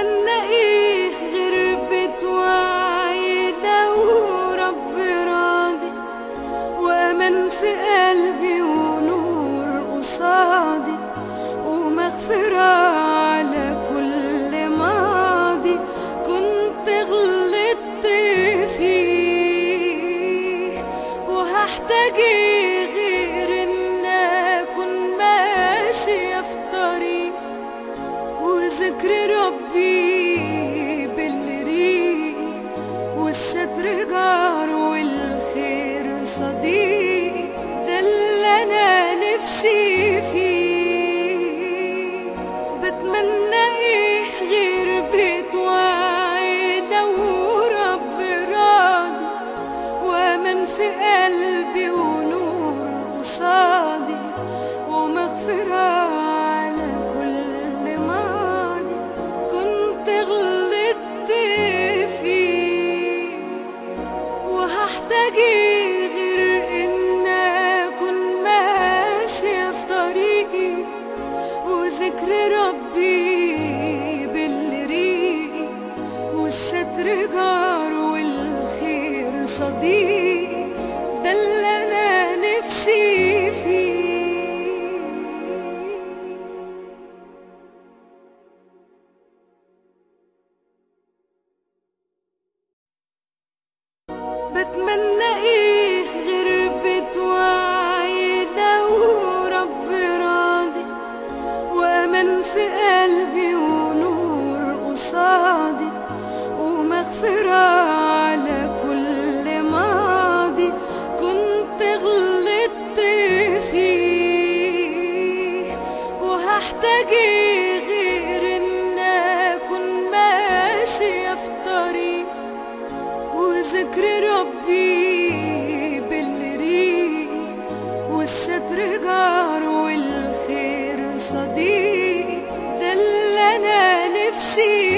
بتمنى ايه غير بيت وعيلة ورب راضي وامان في قلبي ونور قصادي ومغفرة على كل ماضي كنت غلطت فيه وهحتاج إيه غير ان اكون ماشية في طريق وذكر ربي بالريق والستر جار والخير صديق ده اللي انا نفسي فيه بتمنى ايه غير بيت وعيلة ورب راضي وامان في قلبي ونور قصادي ومغفرة على كل ماضي كنت غلطت فيه وهحتاج إيه غير ان اكون ماشية في طريقي وذكر ربي بالريق والستر جار والخير صديق ده اللي انا نفسي فيه بتمنى ايه غير بيت وعيلة ورب راضي وامان في قلبي ونور قصادي ومغفرة على كل ماضي كنت غلطت فيه وهحتاج إيه غير ان اكون ماشية في طريق وذكر ربي بالريق والستر جار والخير صديق ده اللي انا نفسي